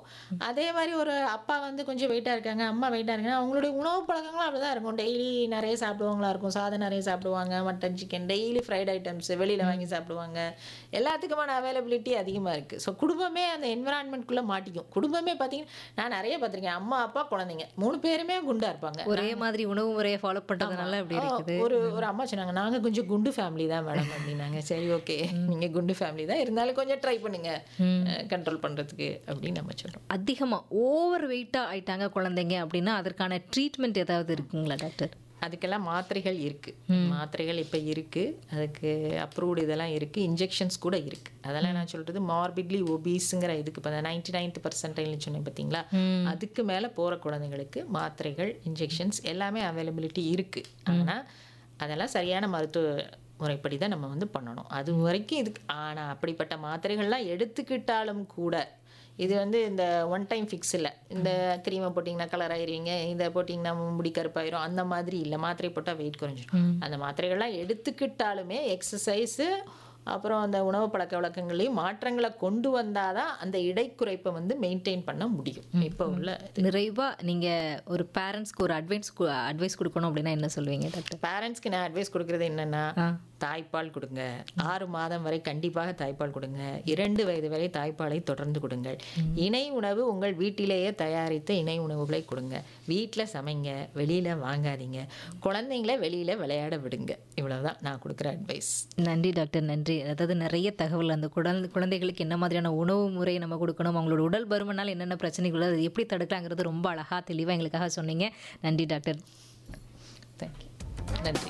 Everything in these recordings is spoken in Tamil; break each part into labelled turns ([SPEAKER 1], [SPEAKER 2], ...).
[SPEAKER 1] அதே மாதிரி ஒரு அப்பா வந்து கொஞ்சம் வெயிட்டாக இருக்காங்க அம்மா வெயிட்டாக இருக்காங்க அவங்களுடைய உணவு பழக்கங்களும் அப்படி தான் இருக்கும் டெய்லி நிறைய சாப்பிடுவாங்களா இருக்கும் சாதம் நிறைய சாப்பிடுவாங்க mutton chicken daily fried items வெளியில் வாங்கி சாப்பிடுவாங்க எல்லாத்துக்குமான அவைலபிலிட்டி அதிகமாக இருக்குது ஸோ குடும்பமே அந்த என்விரான்மெண்ட்குள்ளே மாட்டிக்கும் குடும்பமே பார்த்தீங்கன்னா நான் நிறைய பார்த்துருக்கேன் அம்மா அப்பா குழந்தைங்க மூணு பேருமே குண்டா இருப்பாங்க
[SPEAKER 2] ஒரே மாதிரி உணவு முறையை ஃபாலோ பண்றதுனால அப்படி
[SPEAKER 1] ஆ,
[SPEAKER 2] இருக்குது
[SPEAKER 1] ஒரு ஒரு அம்மா சொன்னாங்க நாங்க கொஞ்சம் குண்டு ஃபேமிலி தான் மேடம் அப்படின்னாங்க சரி ஓகே நீங்க குண்டு ஃபேமிலி தான் இருந்தாலும் கொஞ்சம் ட்ரை பண்ணுங்க கண்ட்ரோல் பண்றதுக்கு அப்படின்னு நம்ம சொல்றோம்
[SPEAKER 2] அதிகமா ஓவர் வெயிட்டா ஆயிட்டாங்க குழந்தைங்க அப்படின்னா அதற்கான ட்ரீட்மெண்ட் ஏதாவது இருக்குங்களா டாக்டர்
[SPEAKER 1] அதுக்கெல்லாம் மாத்திரைகள் இருக்கு மாத்திரைகள் இப்போ இருக்கு அதுக்கு அப்ரூவ்டு இதெல்லாம் இருக்கு இன்ஜெக்ஷன்ஸ் கூட இருக்கு அதெல்லாம் நான் சொல்றது மார்பிட்லி ஒபீஸுங்கிற இதுக்கு இப்போ நைன்டி நைன்த் பர்சன்டைல்னு சொன்னேன் பார்த்தீங்களா அதுக்கு மேலே போகிற குழந்தைங்களுக்கு மாத்திரைகள் இன்ஜெக்ஷன்ஸ் எல்லாமே அவைலபிலிட்டி இருக்கு ஆனா அதெல்லாம் சரியான மருத்துவ முறைப்படி தான் நம்ம வந்து பண்ணணும் அது வரைக்கும் இதுக்கு ஆனால் அப்படிப்பட்ட மாத்திரைகள்லாம் எடுத்துக்கிட்டாலும் கூட இது வந்து இந்த ஒன் டைம் ஃபிக்ஸ் இல்லை இந்த க்ரீமை போட்டிங்கன்னா கலர் ஆயிருவீங்க இதை போட்டிங்கன்னா முடி கருப்பாயிரும் அந்த மாதிரி இல்லை மாத்திரை போட்டால் வெயிட் குறைஞ்சிரும் அந்த மாத்திரைகள்லாம் எடுத்துக்கிட்டாலுமே எக்ஸசைஸு அப்புறம் அந்த உணவு பழக்க வழக்கங்களையும் மாற்றங்களை கொண்டு வந்தாதான் அந்த இடைக்குறைப்பை வந்து மெயின்டைன் பண்ண முடியும் இப்போ உள்ள
[SPEAKER 2] நிறைவா நீங்க ஒரு பேரண்ட்ஸ்க்கு ஒரு அட்வைஸ் அட்வைஸ் கொடுக்கணும் அப்படின்னா என்ன சொல்லுவீங்க டாக்டர்
[SPEAKER 1] பேரண்ட்ஸ்க்கு நான் அட்வைஸ் கொடுக்கறது என்னன்னா
[SPEAKER 2] ஆ.
[SPEAKER 1] தாய்ப்பால் கொடுங்க ஆறு மாதம் வரை கண்டிப்பாக தாய்ப்பால் கொடுங்க இரண்டு வயது வரை தாய்ப்பாலை தொடர்ந்து கொடுங்கள் இணை உணவு உங்கள் வீட்டிலேயே தயாரித்த இணை உணவுகளை கொடுங்க வீட்டில் சமைங்க வெளியில் வாங்காதீங்க குழந்தைங்கள வெளியில் விளையாட விடுங்க இவ்வளவுதான் நான் கொடுக்குற அட்வைஸ்
[SPEAKER 2] நன்றி டாக்டர் நன்றி அதாவது நிறைய தகவல் அந்த குழந்தை குழந்தைகளுக்கு என்ன மாதிரியான உணவு முறை நம்ம கொடுக்கணும் அவங்களோட உடல் பருமனால் என்னென்ன பிரச்சனைகள் அது எப்படி தடுக்கலாங்கிறது ரொம்ப அழகா தெளிவாக எங்களுக்காக சொன்னீங்க நன்றி டாக்டர்
[SPEAKER 1] தேங்க்யூ நன்றி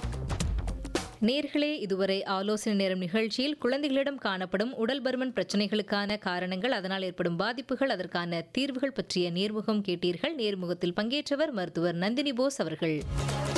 [SPEAKER 2] நேர்களே இதுவரை ஆலோசனை நேரம் நிகழ்ச்சியில் குழந்தைகளிடம் காணப்படும் உடல் பருமன் பிரச்சனைகளுக்கான காரணங்கள் அதனால் ஏற்படும் பாதிப்புகள் அதற்கான தீர்வுகள் பற்றிய நேர்முகம் கேட்டீர்கள் நேர்முகத்தில் பங்கேற்றவர் மருத்துவர் நந்தினி போஸ் அவர்கள்